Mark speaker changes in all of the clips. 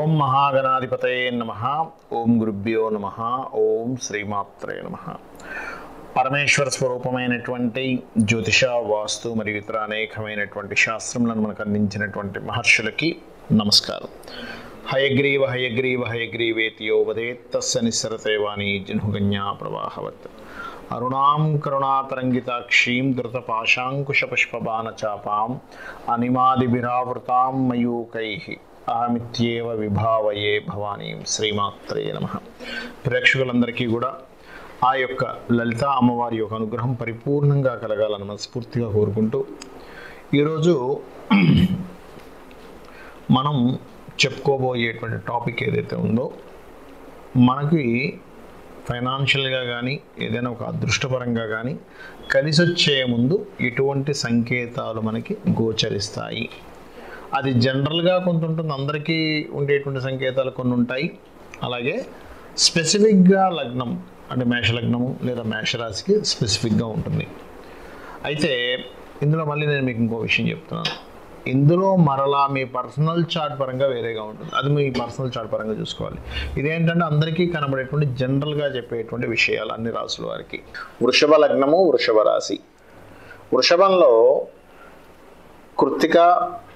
Speaker 1: ఓం మహాగణాధిపతయే నమ ఓం గురుభ్యో నమ ఓం శ్రీమాత్రే నమ పరమేశ్వర స్వరూపమైనటువంటి జ్యోతిష వాస్తు మరియు ఇతర అనేకమైనటువంటి శాస్త్రములను మనకు అందించినటువంటి మహర్షులకి నమస్కారం హయగ్రీవ హయగ్రీవ హయగ్రీవేతియో వదేత్ తస్య నిస్సరతే వాణి జన్హుగన్యా ప్రవాహవత్ అరుణాం కరుణాతరంగితాక్షీం ధృతపాశాంకుశపుష్పబాణచాపాం అనిమాదిభిరావృతాం మయూకై అహమిత్యేవ విభావయే భవానీం శ్రీమాత్రే నమ ప్రేక్షకులందరికీ కూడా ఆ యొక్క లలిత అమ్మవారి యొక్క అనుగ్రహం పరిపూర్ణంగా కలగాలని మనస్ఫూర్తిగా కోరుకుంటూ ఈరోజు మనం చెప్పుకోబోయేటువంటి టాపిక్ ఏదైతే ఉందో మనకి ఫైనాన్షియల్గా కానీ ఏదైనా ఒక అదృష్టపరంగా కానీ కలిసి వచ్చే ముందు ఎటువంటి సంకేతాలు మనకి గోచరిస్తాయి అది జనరల్గా కొంత ఉంటుంది అందరికీ ఉండేటువంటి సంకేతాలు కొన్ని ఉంటాయి అలాగే స్పెసిఫిక్గా లగ్నం అంటే మేషలగ్నము లేదా మేషరాశికి స్పెసిఫిక్గా ఉంటుంది అయితే ఇందులో మళ్ళీ నేను మీకు ఇంకో విషయం చెప్తున్నాను ఇందులో మరలా మీ పర్సనల్ చార్ట్ పరంగా వేరేగా ఉంటుంది అది మీ పర్సనల్ చార్ట్ పరంగా చూసుకోవాలి ఇదేంటంటే అందరికీ కనబడేటువంటి జనరల్గా చెప్పేటువంటి విషయాలు అన్ని రాసుల వారికి వృషభ లగ్నము వృషభ రాశి వృషభంలో కృత్తిక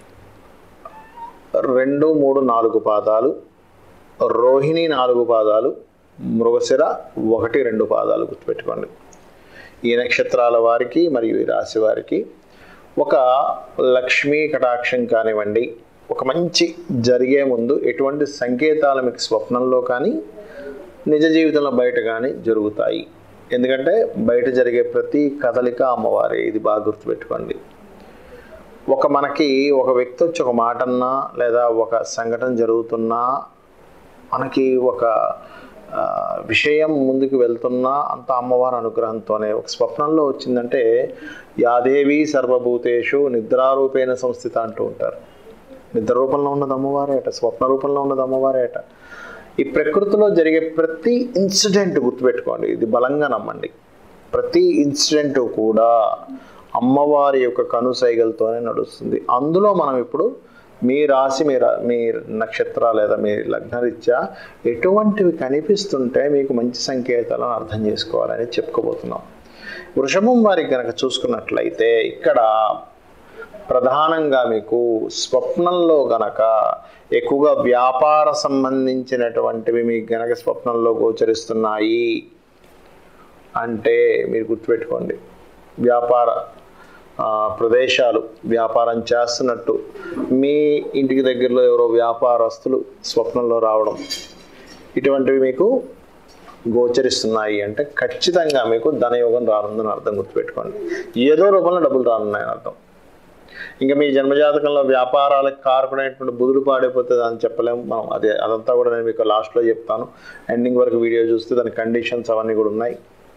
Speaker 1: రెండు మూడు నాలుగు పాదాలు రోహిణి నాలుగు పాదాలు మృగశిర ఒకటి రెండు పాదాలు గుర్తుపెట్టుకోండి ఈ నక్షత్రాల వారికి మరియు ఈ రాశి వారికి ఒక లక్ష్మీ కటాక్షం కానివ్వండి ఒక మంచి జరిగే ముందు ఎటువంటి సంకేతాలు మీకు స్వప్నంలో కానీ నిజ జీవితంలో బయట కానీ జరుగుతాయి ఎందుకంటే బయట జరిగే ప్రతి కదలిక అమ్మవారే ఇది బాగా గుర్తుపెట్టుకోండి ఒక మనకి ఒక వ్యక్తి వచ్చి ఒక మాట అన్నా లేదా ఒక సంఘటన జరుగుతున్నా మనకి ఒక ఆ, విషయం ముందుకు వెళ్తున్నా అంత అమ్మవారి అనుగ్రహంతోనే ఒక స్వప్నంలో వచ్చిందంటే యాదేవి సర్వభూతేషు నిద్రారూపేణ సంస్థిత అంటూ ఉంటారు నిద్ర రూపంలో ఉన్నది అమ్మవారేట స్వప్న రూపంలో ఉన్నది అమ్మవారేట ఈ ప్రకృతిలో జరిగే ప్రతి ఇన్సిడెంట్ గుర్తుపెట్టుకోండి ఇది బలంగా నమ్మండి ప్రతి ఇన్సిడెంట్ కూడా అమ్మవారి యొక్క కనుసైగలతోనే నడుస్తుంది అందులో మనం ఇప్పుడు మీ రాశి మీ రా- మీ నక్షత్ర లేదా మీ లగ్నరీత్యా ఎటువంటివి కనిపిస్తుంటే మీకు మంచి సంకేతాలను అర్థం చేసుకోవాలని చెప్పుకోబోతున్నాం వృషభం వారికి కనుక చూసుకున్నట్లయితే ఇక్కడ ప్రధానంగా మీకు స్వప్నంలో గనక ఎక్కువగా వ్యాపార సంబంధించినటువంటివి మీకు గనక స్వప్నంలో గోచరిస్తున్నాయి అంటే మీరు గుర్తుపెట్టుకోండి వ్యాపార ఆ, ప్రదేశాలు వ్యాపారం చేస్తున్నట్టు మీ ఇంటికి దగ్గరలో ఎవరో వ్యాపారస్తులు స్వప్నంలో రావడం ఇటువంటివి మీకు గోచరిస్తున్నాయి అంటే ఖచ్చితంగా మీకు ధనయోగం రానుందని అర్థం గుర్తుపెట్టుకోండి ఏదో రూపంలో డబ్బులు రానున్నాయని అర్థం ఇంకా మీ జన్మజాతకంలో వ్యాపారాలకు కారకుడైనటువంటి బుధుడు పాడైపోతుంది అని చెప్పలేము మనం అదే అదంతా కూడా నేను మీకు లాస్ట్లో చెప్తాను ఎండింగ్ వరకు వీడియో చూస్తే దాని కండిషన్స్ అవన్నీ కూడా ఉన్నాయి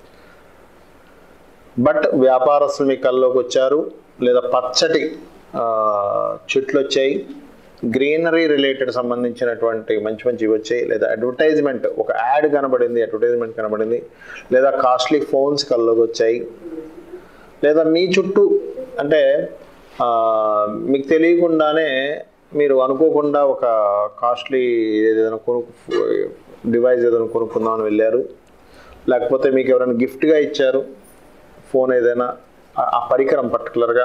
Speaker 1: బట్ వ్యాపారస్తులు మీ కల్లోకి వచ్చారు లేదా పచ్చటి ఆ, చెట్లు వచ్చాయి గ్రీనరీ రిలేటెడ్ సంబంధించినటువంటి మంచి మంచివి వచ్చాయి లేదా అడ్వర్టైజ్మెంట్ ఒక యాడ్ కనబడింది అడ్వర్టైజ్మెంట్ కనబడింది లేదా కాస్ట్లీ ఫోన్స్ కల్లోకి వచ్చాయి లేదా మీ చుట్టూ అంటే ఆ, మీకు తెలియకుండానే మీరు అనుకోకుండా ఒక కాస్ట్లీ ఏదైనా కొనుక్కు డివైస్ ఏదైనా కొనుక్కుందామని వెళ్ళారు లేకపోతే మీకు ఎవరైనా గిఫ్ట్గా ఇచ్చారు ఫోన్ ఏదైనా ఆ- ఆ పరికరం పర్టికులర్గా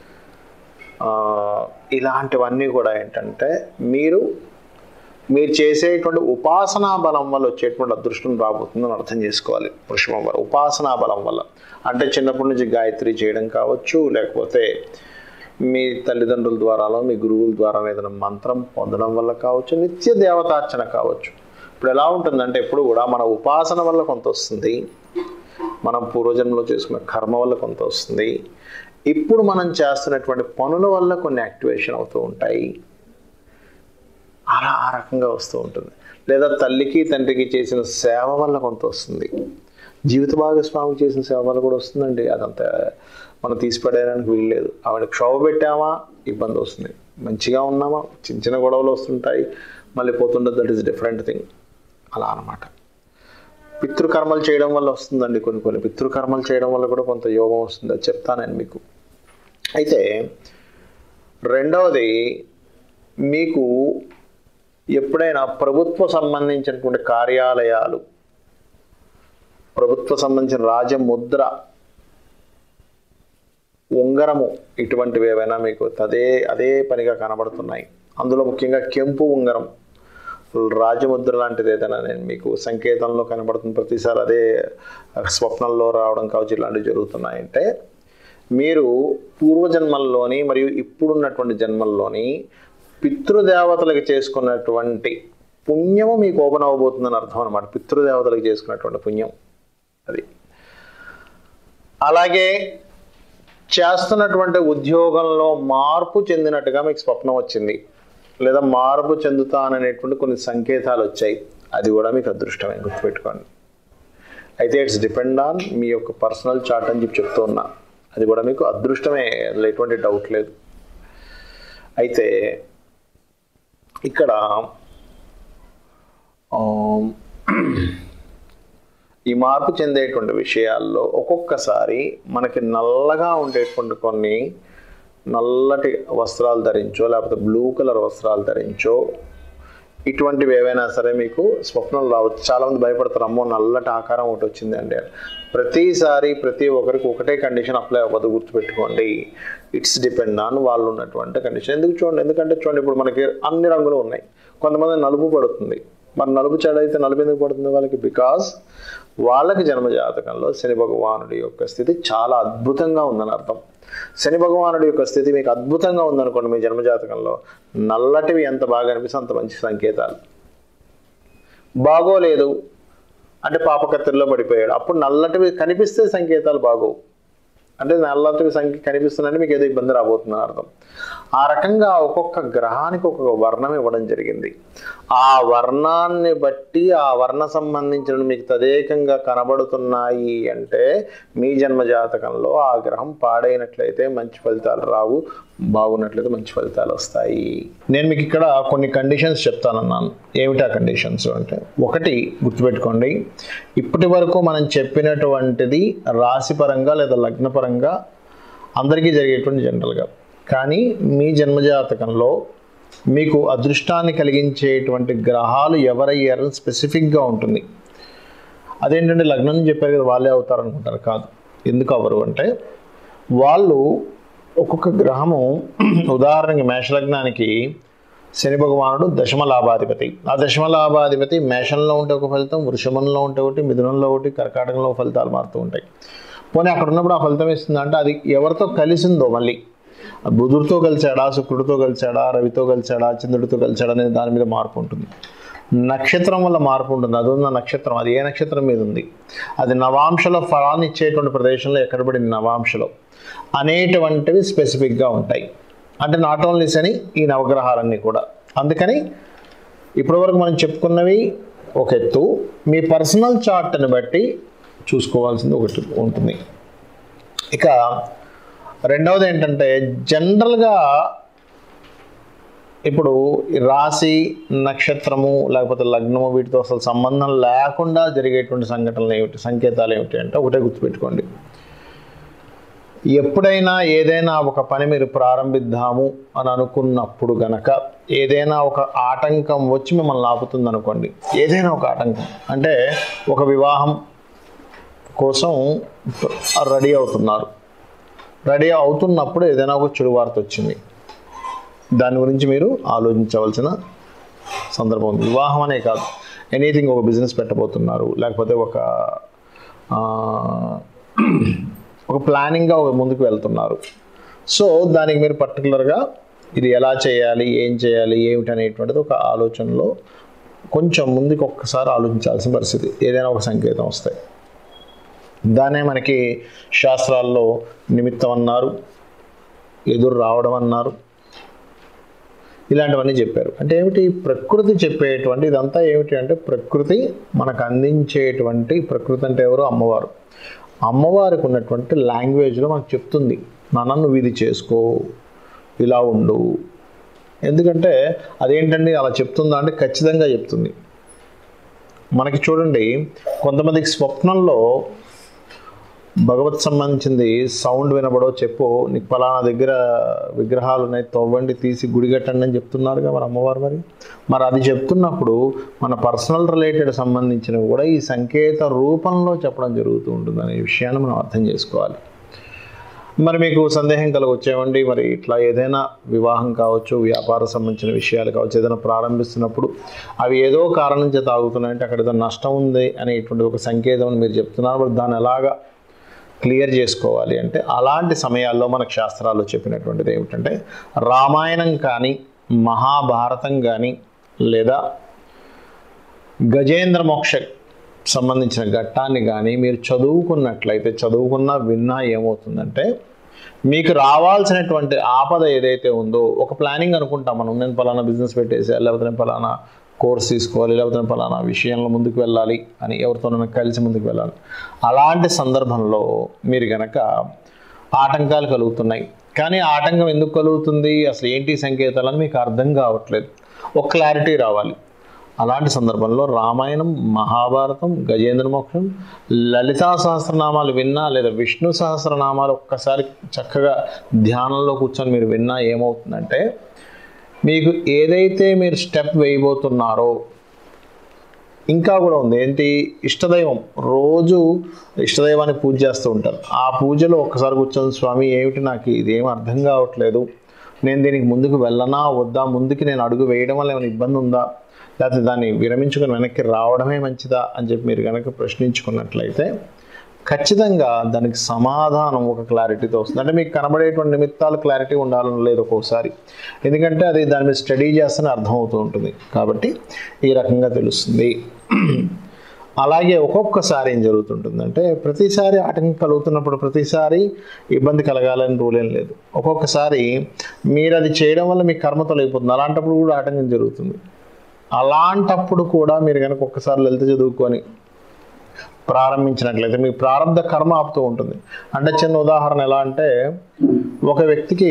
Speaker 1: ఇలాంటివన్నీ కూడా ఏంటంటే మీరు మీరు చేసేటువంటి ఉపాసనా బలం వల్ల వచ్చేటువంటి అదృష్టం రాబోతుందని అర్థం చేసుకోవాలి వృషభం వల్ల ఉపాసనా బలం వల్ల అంటే చిన్నప్పటి నుంచి గాయత్రి చేయడం కావచ్చు లేకపోతే మీ తల్లిదండ్రుల ద్వారాలో మీ గురువుల ద్వారా ఏదైనా మంత్రం పొందడం వల్ల కావచ్చు నిత్య దేవతార్చన కావచ్చు ఇప్పుడు ఎలా ఉంటుందంటే ఎప్పుడు కూడా మన ఉపాసన వల్ల కొంత వస్తుంది మనం పూర్వజన్మలో చేసుకున్న కర్మ వల్ల కొంత వస్తుంది ఇప్పుడు మనం చేస్తున్నటువంటి పనుల వల్ల కొన్ని యాక్టివేషన్ అవుతూ ఉంటాయి అలా ఆ రకంగా వస్తూ ఉంటుంది లేదా తల్లికి తండ్రికి చేసిన సేవ వల్ల కొంత వస్తుంది జీవిత భాగస్వామికి చేసిన సేవ వల్ల కూడా వస్తుందండి అదంతా మనం తీసిపడేయడానికి వీల్లేదు ఆవిడ క్షోభ పెట్టామా ఇబ్బంది వస్తుంది మంచిగా ఉన్నామా చిన్న చిన్న గొడవలు వస్తుంటాయి మళ్ళీ పోతుండదు దట్ ఈస్ డిఫరెంట్ థింగ్ అలా అన్నమాట పితృకర్మలు చేయడం వల్ల వస్తుందండి కొన్ని కొన్ని పితృకర్మలు చేయడం వల్ల కూడా కొంత యోగం వస్తుంది అది చెప్తాను నేను మీకు అయితే రెండవది మీకు ఎప్పుడైనా ప్రభుత్వ సంబంధించినటువంటి కార్యాలయాలు ప్రభుత్వ సంబంధించిన రాజముద్ర ఉంగరము ఇటువంటివి ఏవైనా మీకు అదే అదే పనిగా కనబడుతున్నాయి అందులో ముఖ్యంగా కెంపు ఉంగరం రాజముద్ర లాంటిది ఏదైనా నేను మీకు సంకేతంలో కనబడుతుంది ప్రతిసారి అదే స్వప్నంలో రావడం కావచ్చు ఇలాంటివి జరుగుతున్నాయంటే మీరు పూర్వజన్మల్లోని మరియు ఇప్పుడున్నటువంటి జన్మల్లోని పితృదేవతలకు చేసుకున్నటువంటి పుణ్యము మీకు ఓపెన్ అవ్వబోతుందని అర్థం అనమాట పితృదేవతలకు చేసుకున్నటువంటి పుణ్యం అది అలాగే చేస్తున్నటువంటి ఉద్యోగంలో మార్పు చెందినట్టుగా మీకు స్వప్నం వచ్చింది లేదా మార్పు చెందుతాననేటువంటి కొన్ని సంకేతాలు వచ్చాయి అది కూడా మీకు అదృష్టమే గుర్తుపెట్టుకోండి అయితే ఇట్స్ డిపెండ్ ఆన్ మీ యొక్క పర్సనల్ చార్ట్ అని చెప్పి చెప్తూ ఉన్నా అది కూడా మీకు అదృష్టమే అందులో ఎటువంటి డౌట్ లేదు అయితే ఇక్కడ ఆమ్, ఈ మార్పు చెందేటువంటి విషయాల్లో ఒక్కొక్కసారి మనకి నల్లగా ఉండేటువంటి కొన్ని నల్లటి వస్త్రాలు ధరించో లేకపోతే బ్లూ కలర్ వస్త్రాలు ధరించో ఇటువంటివి ఏవైనా సరే మీకు స్వప్నం రావచ్చు చాలామంది భయపడతారు అమ్మో నల్లటి ఆకారం ఒకటి వచ్చింది అండి ప్రతిసారి ప్రతి ఒక్కరికి ఒకటే కండిషన్ అప్లై అవ్వదు గుర్తుపెట్టుకోండి ఇట్స్ డిపెండ్ ఆన్ వాళ్ళు ఉన్నటువంటి కండిషన్ ఎందుకు చూడండి ఎందుకంటే చూడండి ఇప్పుడు మనకి అన్ని రంగులు ఉన్నాయి కొంతమంది నలుపు పడుతుంది మరి నలుపు చెడ అయితే నలుపు ఎందుకు పడుతుంది వాళ్ళకి బికాస్ వాళ్ళకి జన్మ జాతకంలో శని భగవానుడి యొక్క స్థితి చాలా అద్భుతంగా ఉందని అర్థం శని భగవానుడి యొక్క స్థితి మీకు అద్భుతంగా ఉందనుకోండి మీ జన్మజాతకంలో నల్లటివి ఎంత బాగా అనిపిస్తే అంత మంచి సంకేతాలు బాగోలేదు అంటే పాపకత్తిలో పడిపోయాడు అప్పుడు నల్లటివి కనిపిస్తే సంకేతాలు బాగోవు అంటే నల్లటివి సంఖ్య కనిపిస్తుందంటే మీకు ఏదో ఇబ్బంది రాబోతుందని అర్థం ఆ రకంగా ఒక్కొక్క గ్రహానికి ఒక్కొక్క వర్ణం ఇవ్వడం జరిగింది ఆ వర్ణాన్ని బట్టి ఆ వర్ణ సంబంధించిన మీకు తదేకంగా కనబడుతున్నాయి అంటే మీ జన్మ జాతకంలో ఆ గ్రహం పాడైనట్లయితే మంచి ఫలితాలు రావు బాగున్నట్లయితే మంచి ఫలితాలు వస్తాయి నేను మీకు ఇక్కడ కొన్ని కండిషన్స్ చెప్తానన్నాను ఏమిటా కండిషన్స్ అంటే ఒకటి గుర్తుపెట్టుకోండి ఇప్పటి వరకు మనం చెప్పినటువంటిది రాశిపరంగా లేదా లగ్నపరంగా అందరికీ జరిగేటువంటి జనరల్గా కానీ మీ జన్మజాతకంలో మీకు అదృష్టాన్ని కలిగించేటువంటి గ్రహాలు ఎవరయ్యారని స్పెసిఫిక్గా ఉంటుంది అదేంటంటే లగ్నం అని చెప్పారు కదా వాళ్ళే అవుతారు అనుకుంటారు కాదు ఎందుకు అవ్వరు అంటే వాళ్ళు ఒక్కొక్క గ్రహము ఉదాహరణకి మేషలగ్నానికి శని భగవానుడు దశమ లాభాధిపతి ఆ దశమ లాభాధిపతి మేషంలో ఉంటే ఒక ఫలితం వృషభంలో ఉంటే ఒకటి మిథునంలో ఒకటి కర్కాటకంలో ఫలితాలు మారుతూ ఉంటాయి పోనీ అక్కడ ఉన్నప్పుడు ఆ ఫలితం ఇస్తుందంటే అది ఎవరితో కలిసిందో మళ్ళీ బుధుడితో కలిసాడా శుక్రుడితో కలిసాడా రవితో కలిసాడా చంద్రుడితో కలిసాడా అనేది దాని మీద మార్పు ఉంటుంది నక్షత్రం వల్ల మార్పు ఉంటుంది అది ఉన్న నక్షత్రం అది ఏ నక్షత్రం మీద ఉంది అది నవాంశలో ఫలాన్ని ఇచ్చేటువంటి ప్రదేశంలో ఎక్కడ పడింది నవాంశలో అనేటువంటివి స్పెసిఫిక్గా ఉంటాయి అంటే నాట్ ఓన్లీ శని ఈ నవగ్రహాలన్నీ కూడా అందుకని ఇప్పటివరకు మనం చెప్పుకున్నవి ఒక ఎత్తు మీ పర్సనల్ చార్ట్ని బట్టి చూసుకోవాల్సింది ఒకటి ఉంటుంది ఇక రెండవది ఏంటంటే జనరల్గా ఇప్పుడు ఈ రాశి నక్షత్రము లేకపోతే లగ్నము వీటితో అసలు సంబంధం లేకుండా జరిగేటువంటి సంఘటనలు ఏమిటి సంకేతాలు ఏమిటి అంటే ఒకటే గుర్తుపెట్టుకోండి ఎప్పుడైనా ఏదైనా ఒక పని మీరు ప్రారంభిద్దాము అని అనుకున్నప్పుడు గనక ఏదైనా ఒక ఆటంకం వచ్చి మిమ్మల్ని ఆపుతుంది అనుకోండి ఏదైనా ఒక ఆటంకం అంటే ఒక వివాహం కోసం రెడీ అవుతున్నారు రెడీ అవుతున్నప్పుడు ఏదైనా ఒక చెడు వార్త వచ్చింది దాని గురించి మీరు ఆలోచించవలసిన సందర్భం ఉంది వివాహం అనే కాదు ఎనీథింగ్ ఒక బిజినెస్ పెట్టబోతున్నారు లేకపోతే ఒక ఆ, ఒక ప్లానింగ్గా ఒక ముందుకు వెళ్తున్నారు సో దానికి మీరు పర్టికులర్గా ఇది ఎలా చేయాలి ఏం చేయాలి ఏమిటి అనేటువంటిది ఒక ఆలోచనలో కొంచెం ముందుకు ఒక్కసారి ఆలోచించాల్సిన పరిస్థితి ఏదైనా ఒక సంకేతం వస్తాయి దాన్నే మనకి శాస్త్రాల్లో నిమిత్తం అన్నారు ఎదురు రావడం అన్నారు ఇలాంటివన్నీ చెప్పారు అంటే ఏమిటి ప్రకృతి చెప్పేటువంటి ఇదంతా ఏమిటి అంటే ప్రకృతి మనకు అందించేటువంటి ప్రకృతి అంటే ఎవరు అమ్మవారు అమ్మవారికి ఉన్నటువంటి లాంగ్వేజ్లో మనకు చెప్తుంది నాన్న నువ్వు ఇది చేసుకో ఇలా ఉండు ఎందుకంటే అదేంటండి అలా చెప్తుందా అంటే ఖచ్చితంగా చెప్తుంది మనకి చూడండి కొంతమందికి స్వప్నంలో భగవత్ సంబంధించింది సౌండ్ వినబడో చెప్పు నీకు పలానా దగ్గర విగ్రహాలు ఉన్నాయి తవ్వండి తీసి గుడి కట్టండి అని చెప్తున్నారుగా మరి అమ్మవారు మరి మరి అది చెప్తున్నప్పుడు మన పర్సనల్ రిలేటెడ్ సంబంధించినవి కూడా ఈ సంకేత రూపంలో చెప్పడం జరుగుతూ ఉంటుంది అనే విషయాన్ని మనం అర్థం చేసుకోవాలి మరి మీకు సందేహం కలగొచ్చేవండి మరి ఇట్లా ఏదైనా వివాహం కావచ్చు వ్యాపార సంబంధించిన విషయాలు కావచ్చు ఏదైనా ప్రారంభిస్తున్నప్పుడు అవి ఏదో కారణం చేత ఆగుతున్నాయంటే అక్కడ ఏదో నష్టం ఉంది అనేటువంటి ఒక సంకేతం అని మీరు చెప్తున్నారు మరి దాన్ని ఎలాగా క్లియర్ చేసుకోవాలి అంటే అలాంటి సమయాల్లో మనకు శాస్త్రాల్లో చెప్పినటువంటిది ఏమిటంటే రామాయణం కానీ మహాభారతం కానీ లేదా గజేంద్ర మోక్ష సంబంధించిన ఘట్టాన్ని కానీ మీరు చదువుకున్నట్లయితే చదువుకున్నా విన్నా ఏమవుతుందంటే మీకు రావాల్సినటువంటి ఆపద ఏదైతే ఉందో ఒక ప్లానింగ్ అనుకుంటాం మనం నేను పలానా బిజినెస్ పెట్టేసా లేకపోతే నేను పలానా కోర్స్ తీసుకోవాలి లేకపోతే నేను పలానా విషయంలో ముందుకు వెళ్ళాలి అని ఎవరితోనైనా కలిసి ముందుకు వెళ్ళాలి అలాంటి సందర్భంలో మీరు గనక ఆటంకాలు కలుగుతున్నాయి కానీ ఆటంకం ఎందుకు కలుగుతుంది అసలు ఏంటి సంకేతాలని మీకు అర్థం కావట్లేదు ఒక క్లారిటీ రావాలి అలాంటి సందర్భంలో రామాయణం మహాభారతం గజేంద్ర మోక్షం లలితా సహస్రనామాలు విన్నా లేదా విష్ణు సహస్రనామాలు ఒక్కసారి చక్కగా ధ్యానంలో కూర్చొని మీరు విన్నా ఏమవుతుందంటే మీకు ఏదైతే మీరు స్టెప్ వేయబోతున్నారో ఇంకా కూడా ఉంది ఏంటి ఇష్టదైవం రోజు ఇష్టదైవాన్ని పూజ చేస్తూ ఉంటారు ఆ పూజలో ఒక్కసారి కూర్చొని స్వామి ఏమిటి నాకు ఇదేం అర్థం కావట్లేదు నేను దీనికి ముందుకు వెళ్ళనా వద్దా ముందుకి నేను అడుగు వేయడం వల్ల ఏమైనా ఇబ్బంది ఉందా లేకపోతే దాన్ని విరమించుకొని వెనక్కి రావడమే మంచిదా అని చెప్పి మీరు కనుక ప్రశ్నించుకున్నట్లయితే ఖచ్చితంగా దానికి సమాధానం ఒక క్లారిటీతో వస్తుంది అంటే మీకు కనబడేటువంటి నిమిత్తాలు క్లారిటీ ఉండాలని లేదు ఒక్కోసారి ఎందుకంటే అది దాని మీద స్టడీ చేస్తేనే అర్థమవుతూ ఉంటుంది కాబట్టి ఈ రకంగా తెలుస్తుంది అలాగే ఒక్కొక్కసారి ఏం జరుగుతుంటుందంటే ప్రతిసారి ఆటంకం కలుగుతున్నప్పుడు ప్రతిసారి ఇబ్బంది కలగాలని రూల్ ఏం లేదు ఒక్కొక్కసారి మీరు అది చేయడం వల్ల మీ కర్మ తొలగిపోతుంది అలాంటప్పుడు కూడా ఆటంకం జరుగుతుంది అలాంటప్పుడు కూడా మీరు కనుక ఒక్కసారి లలిత చదువుకొని ప్రారంభించినట్లయితే మీ ప్రారంభ కర్మ ఆపుతూ ఉంటుంది అంటే చిన్న ఉదాహరణ ఎలా అంటే ఒక వ్యక్తికి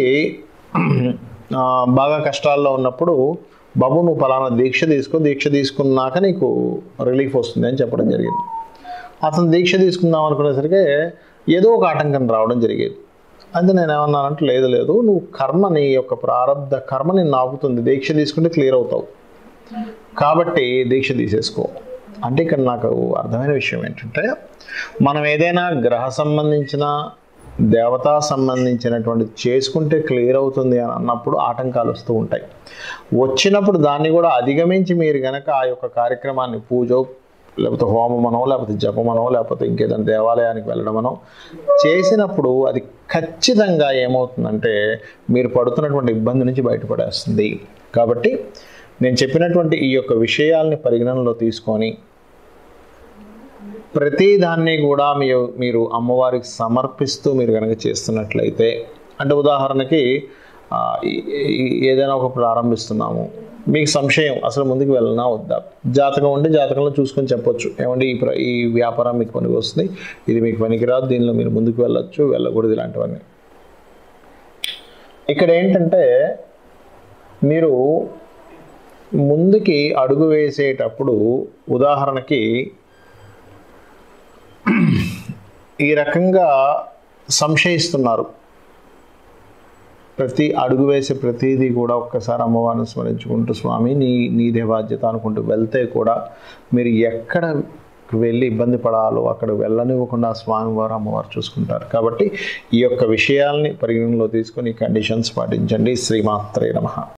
Speaker 1: ఆ, బాగా కష్టాల్లో ఉన్నప్పుడు బాబు నువ్వు పలానా దీక్ష తీసుకో దీక్ష తీసుకున్నాక నీకు రిలీఫ్ వస్తుంది అని చెప్పడం జరిగింది అతను దీక్ష తీసుకుందాం అనుకునేసరికి ఏదో ఒక ఆటంకం రావడం జరిగేది అయితే నేను ఏమన్నానంటే లేదు లేదు నువ్వు కర్మ నీ యొక్క ప్రారంధ కర్మ నిన్ను ఆపుతుంది దీక్ష తీసుకుంటే క్లియర్ అవుతావు కాబట్టి దీక్ష తీసేసుకో అంటే ఇక్కడ నాకు అర్థమైన విషయం ఏంటంటే మనం ఏదైనా గ్రహ సంబంధించిన దేవతా సంబంధించినటువంటి చేసుకుంటే క్లియర్ అవుతుంది అని అన్నప్పుడు ఆటంకాలు వస్తూ ఉంటాయి వచ్చినప్పుడు దాన్ని కూడా అధిగమించి మీరు గనక ఆ యొక్క కార్యక్రమాన్ని పూజో లేకపోతే హోమమనో లేకపోతే జపమనో లేకపోతే ఇంకేదైనా దేవాలయానికి వెళ్ళడమనో చేసినప్పుడు అది ఖచ్చితంగా ఏమవుతుందంటే మీరు పడుతున్నటువంటి ఇబ్బంది నుంచి బయటపడేస్తుంది కాబట్టి నేను చెప్పినటువంటి ఈ యొక్క విషయాల్ని పరిగణనలో తీసుకొని ప్రతి దాన్ని కూడా మీ మీరు అమ్మవారికి సమర్పిస్తూ మీరు కనుక చేస్తున్నట్లయితే అంటే ఉదాహరణకి ఆ, ఈ- ఈ- ఏదైనా ఒక ప్రారంభిస్తున్నాము మీకు సంశయం అసలు ముందుకు వెళ్ళనా వద్దా జాతకం ఉంటే జాతకంలో చూసుకొని చెప్పొచ్చు ఏమంటే ఈ ప్ర- ఈ వ్యాపారం మీకు పనికి వస్తుంది ఇది మీకు పనికిరాదు దీనిలో మీరు ముందుకు వెళ్ళొచ్చు వెళ్ళకూడదు ఇలాంటివన్నీ ఇక్కడ ఏంటంటే మీరు ముందుకి అడుగు వేసేటప్పుడు ఉదాహరణకి ఈ రకంగా సంశయిస్తున్నారు ప్రతి అడుగు వేసే ప్రతిదీ కూడా ఒక్కసారి అమ్మవారిని స్మరించుకుంటూ స్వామి నీ నీదే బాధ్యత అనుకుంటూ వెళ్తే కూడా మీరు ఎక్కడ వెళ్ళి ఇబ్బంది పడాలో అక్కడ వెళ్ళనివ్వకుండా స్వామివారు అమ్మవారు చూసుకుంటారు కాబట్టి ఈ యొక్క విషయాల్ని పరిగణనలో తీసుకొని కండిషన్స్ పాటించండి శ్రీమాత్రే నమః